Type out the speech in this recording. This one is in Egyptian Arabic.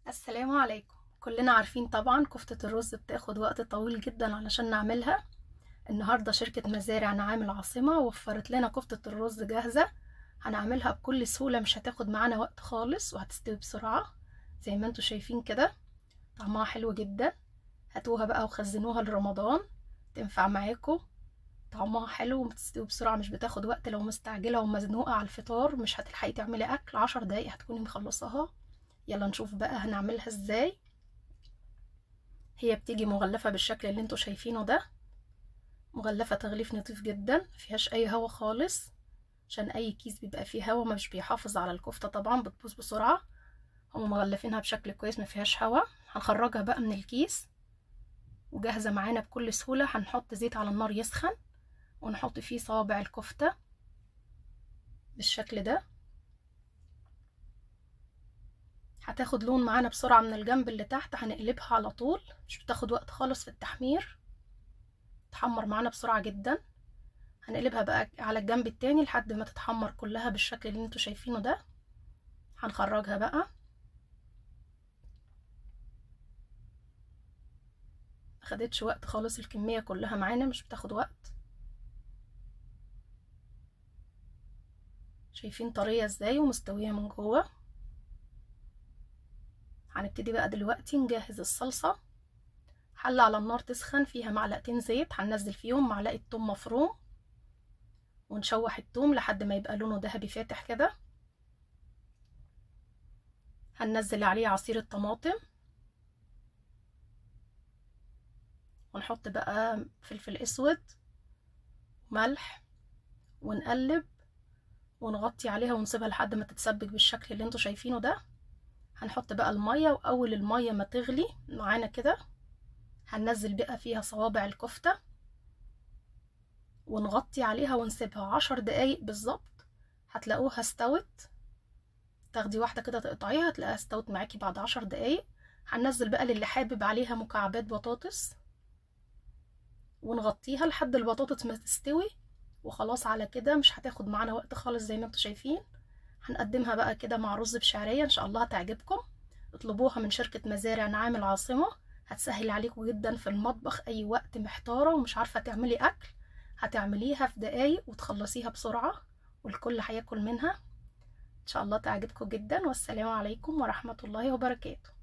السلام عليكم كلنا عارفين طبعا كفتة الرز بتاخد وقت طويل جدا علشان نعملها النهاردة شركة مزارع نعام العاصمة وفرت لنا كفتة الرز جاهزة هنعملها بكل سهولة مش هتاخد معانا وقت خالص وهتستوي بسرعة زي ما انتوا شايفين كده طعمها حلو جدا هاتوها بقى وخزنوها لرمضان تنفع معاكم طعمها حلو وبتستوي بسرعة مش بتاخد وقت لو مستعجلة ومزنوقة على الفطار مش هتلحقي تعملي أكل عشر دقايق هتكوني مخلصاها يلا نشوف بقى هنعملها ازاي هي بتيجي مغلفة بالشكل اللي انتوا شايفينه ده مغلفة تغليف نظيف جدا مفيهاش اي هوا خالص عشان اي كيس بيبقى فيه هوا مش بيحافظ على الكفتة طبعا بتبوظ بسرعة هم مغلفينها بشكل كويس مفيهاش هوا هنخرجها بقى من الكيس وجاهزة معانا بكل سهولة هنحط زيت على النار يسخن ونحط فيه صوابع الكفتة بالشكل ده هتاخد لون معانا بسرعة من الجنب اللي تحت هنقلبها على طول مش بتاخد وقت خالص في التحمير تحمر معانا بسرعة جدا هنقلبها بقى على الجنب التاني لحد ما تتحمر كلها بالشكل اللي انتوا شايفينه ده هنخرجها بقى مخدتش وقت خالص الكمية كلها معانا مش بتاخد وقت شايفين طرية ازاي ومستوية من جوه هنبتدي بقى دلوقتي نجهز الصلصة حلة على النار تسخن فيها معلقتين زيت هننزل فيهم معلقة توم مفروم ونشوح التوم لحد ما يبقى لونه ذهبي فاتح كده هننزل عليه عصير الطماطم ونحط بقى فلفل اسود ملح ونقلب ونغطي عليها ونسيبها لحد ما تتسبك بالشكل اللي انتوا شايفينه ده هنحط بقى المية وأول المية ما تغلي معانا كده هننزل بقى فيها صوابع الكفتة ونغطي عليها ونسيبها عشر دقايق بالظبط هتلاقوها استوت تاخدي واحدة كده تقطعيها هتلاقيها استوت معاكي بعد عشر دقايق هننزل بقى للي حابب عليها مكعبات بطاطس ونغطيها لحد البطاطس ما تستوي وخلاص على كده مش هتاخد معانا وقت خالص زي ما انتوا شايفين هنقدمها بقى كده مع رز بشعرية ان شاء الله هتعجبكم اطلبوها من شركة مزارع نعام العاصمة هتسهل عليكم جدا في المطبخ اي وقت محتارة ومش عارفة تعملي اكل هتعمليها في دقايق وتخلصيها بسرعة والكل هياكل منها ان شاء الله تعجبكم جدا والسلام عليكم ورحمة الله وبركاته